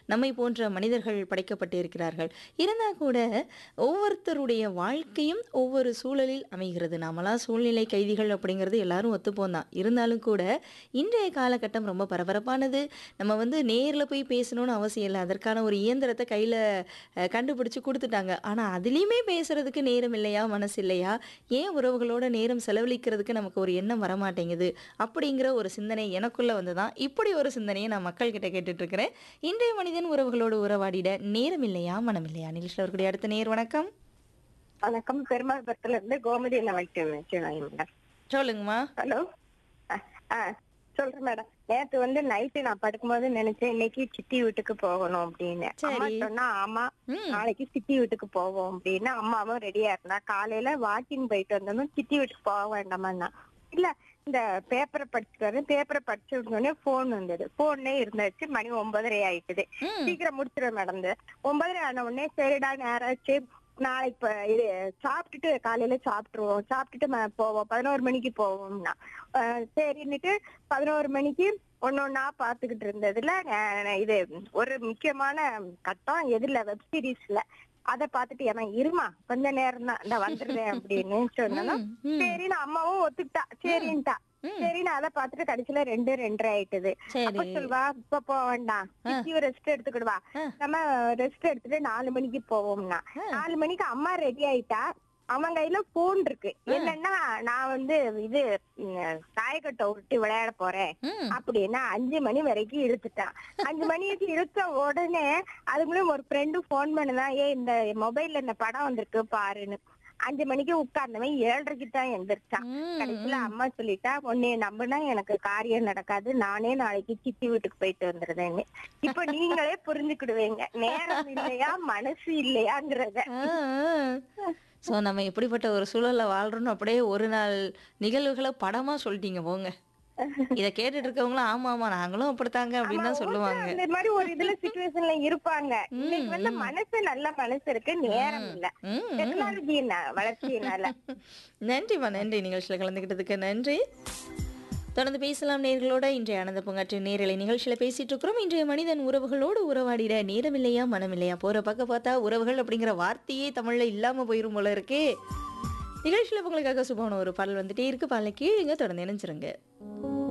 நம்மை போன்ற மனிதர்கள் படைக்கப்பட்டு இருக்கிறார்கள் இருந்தால் கூட ஒவ்வொருத்தருடைய வாழ்க்கையும் ஒவ்வொரு சூழலில் அமைகிறது நாமெல்லாம் சூழ்நிலை கைதிகள் அப்படிங்கிறது எல்லாரும் ஒத்துப்போம் தான் இருந்தாலும் கூட இன்றைய காலகட்டம் ரொம்ப பரபரப்பானது நம்ம வந்து நேரில் போய் பேசணும்னு அவசியம் இல்லை அதற்கான ஒரு இயந்திரத்தை கையில் கண்டுபிடிச்சு கொடுத்துட்டாங்க ஆனால் அதுலேயுமே பேசுறதுக்கு நேரம் இல்லையா மனசு இல்லையா ஏன் உறவுகளோட நேரம் செலவழிக்கிறதுக்கு நமக்கு ஒரு எண்ணம் வரமாட்டேங்குது அப்படிங்கிற ஒரு சிந்தனை எனக்குள்ள வந்து தான் இப்படி ஒரு சிந்தனையை நான் மக்கள்கிட்ட கேட்டுட்டு இருக்கிறேன் இன்றைய மனிதன் உறவுகளோடு உறவாடிட நேரம் இல்லையா மனம் இல்லையா நிகழ்ச்சியில் அவர்களுடைய அடுத்த நேர் வணக்கம் வணக்கம் பெருமாள்புரத்துல இருந்து கோமதி மேடம் சொல்லுங்கம்மா ஹலோ சொல்றேன் மேடம் நேத்து வந்து நைட்டு நான் படுக்கும்போது நினைச்சேன் இன்னைக்கு சித்தி வீட்டுக்கு போகணும் அப்படின்னு சரி. அம்மா சொன்னா ஆமா ம் நாளைக்கு சித்தி வீட்டுக்கு போவோம் அப்படின்னு அம்மாவும் ரெடியா இருந்தா காலையில வாக்கிங் போயிட்டு வந்தோம் சித்தி வீட்டுக்கு போக வேண்டாமா இல்ல இந்த பேப்பரை படிச்சுட்டு வரேன் பேப்பரை படிச்சு உடனே போன் வந்தது போன்லயே இருந்தாச்சு மணி ஒன்பதரை ஆயிட்டுது ம் சீக்கிரம் முடிச்சிடும் மேடம் இது ஒன்பதரை ஆன உடனே சரிடா நேராச்சு நாளைக்கு இப்ப இது சாப்பிட்டுட்டு காலையில சாப்பிட்டுருவோம் சாப்பிட்டுட்டு ம- போவோம் பதினோரு மணிக்கு போவோம்னா அஹ் சரின்னுட்டு பதினோரு மணிக்கு ஒன்னொன்னா பாத்துக்கிட்டு இருந்ததுல அஹ் இது ஒரு முக்கியமான கட்டம் எதுல வெப் சீரிஸ்ல அத பாத்துட்டு ஏன்னா இருமா கொஞ்ச நேரம் தான் இந்த வந்துடுறேன் அப்படின்னு சொன்னா ம், ம், சரின்னு அம்மாவும் ஒத்துக்கிட்டா சரின்ட்டா ம். சரின்னு அதை பாத்துட்டு கடைசியில ரெண்டு ரெண்டரை ஆயிட்டுது அப்ப சரி சொல்வா இப்ப போக வேண்டாம் சித்தியும் ரெஸ்ட் எடுத்துக்கிடுவா ஆ. நம்ம ரெஸ்ட் எடுத்துட்டு நாலு மணிக்கு போவோம்னா ஆ. நாலு மணிக்கு அம்மா ரெடி ஆயிட்டா அவன் கையில போன் இருக்கு என்னன்னா நான் வந்து இது ம், தாயக்கட்டை விட்டு விளையாட போறேன் ம் அப்படின்னா அஞ்சு மணி வரைக்கும் இழுத்துட்டான் அஞ்சு மணிக்கு இழுத்த உடனே அதுக்குள்ளயும் ஒரு ஃப்ரெண்டு போன் பண்ணுதான் ஏ இந்த மொபைல்ல இந்த படம் வந்திருக்கு பாருன்னு அஞ்சு மணிக்கு உட்கார்ந்தவன் ஏழரைக்கு தான் எந்திரிச்சான் ம், கடைசியில அம்மா சொல்லிட்டா உன்னைய நம்பினா எனக்கு காரியம் நடக்காது நானே நாளைக்கு சித்தி வீட்டுக்கு போயிட்டு வந்துருதேன்னு இப்ப நீங்களே புரிஞ்சுக்கிடுவீங்க நேரம் இல்லையா மனசு இல்லையாங்கிறத ஸோ நம்ம எப்படிப்பட்ட ஒரு சூழல்ல வாழ்றோம்னு அப்படியே ஒரு நாள் நிகழ்வுகளை படமா சொல்லிட்டீங்க போங்க இத கேட்டுட்டு இருக்கவங்களும் ஆமா ஆமா நாங்களும் அப்படித்தாங்க அப்படின்னு தான் சொல்லுவாங்க அந்த மாதிரி ஒரு இதுல சுச்சுவேஷன்ல இருப்பாங்க இன்னைக்கு வந்து ம். மனசு நல்ல மனசு இருக்கு நேரம் இல்ல ம், ம். டெக்னாலஜி வளர்ச்சியினால நன்றிம்மா நன்றி நிகழ்ச்சியில் கலந்துக்கிட்டதுக்கு நன்றி தொடர்ந்து பேசலாம் நேர்களோட இன்றைய ஆனந்த பூங்காற்று நேரலை நிகழ்ச்சியில பேசிட்டு இருக்கிறோம் இன்றைய மனிதன் உறவுகளோடு உறவாடிட நேரமில்லையா மனமில்லையா போற பக்கம் பார்த்தா உறவுகள் அப்படிங்கிற வார்த்தையே தமிழ்ல இல்லாம போயிரும் போல இருக்கே நிகழ்ச்சியில உங்களுக்காக சுபமான ஒரு பாடல் வந்துட்டே இருக்கு பாடலை கீழுங்க தொடர்ந்து இணைஞ்சிருங்க